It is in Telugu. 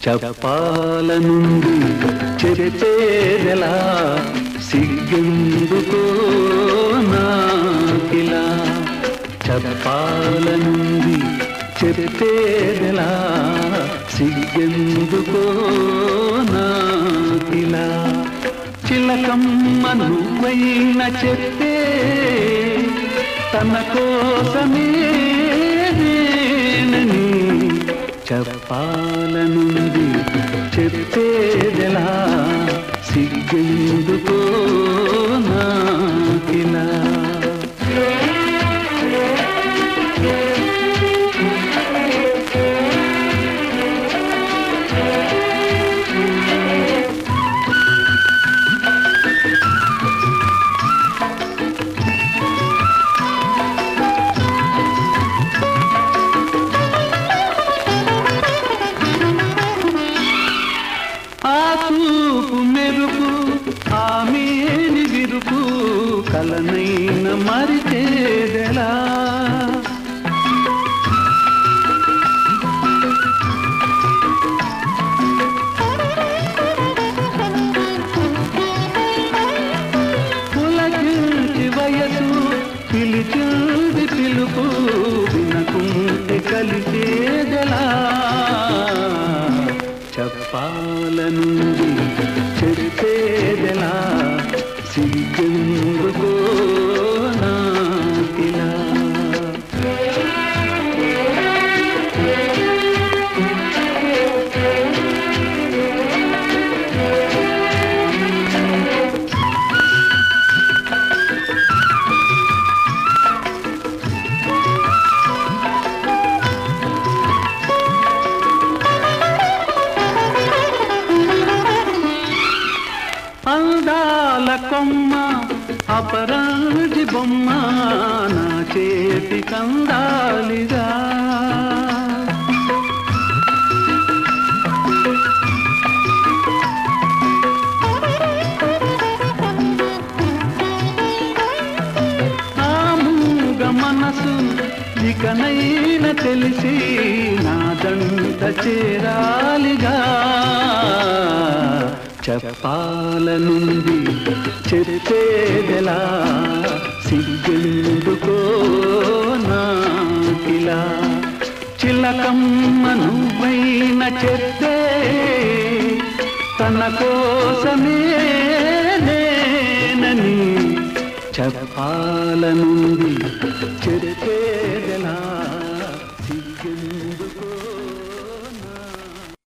చెప్పాలనుంది చెప్పేదెలా సిగ్గెందుకో నాకిలా చెప్పాలనుంది చెప్పేదెలా సిగ్గెందుకో నాకిలా చిలకమ్మ నువ్వైన చెప్పే తన కోసమే నేనని చెప్పాలనుంది చెప్పేదెలా సిగ్గెందుకో నాకిలా ఆ చూపు మెరుపు ఆ మేని విరుపు కలనైన మరిచేదెలా పులకించి వయసు పిలిచింది పిలుపు వినకుంటే కలిసేదెలా చెప్పాలనుంది చెప్పేదెలా సిగ్గెందుకో నాకిలా అందాల కొమ్మ అపరాజి బొమ్మ నా చేతి కందాలిగా ఆ మూగ మనసు ఇకనైన తెలిసి నా దంట చేరాలిగా చెప్పాలనుంది చెప్పేదెలా సిగ్గెందుకో నాకిలా చిలకమ్మ నువ్వైన చెప్పే తన కోసమే నేనని చెప్పాలనుంది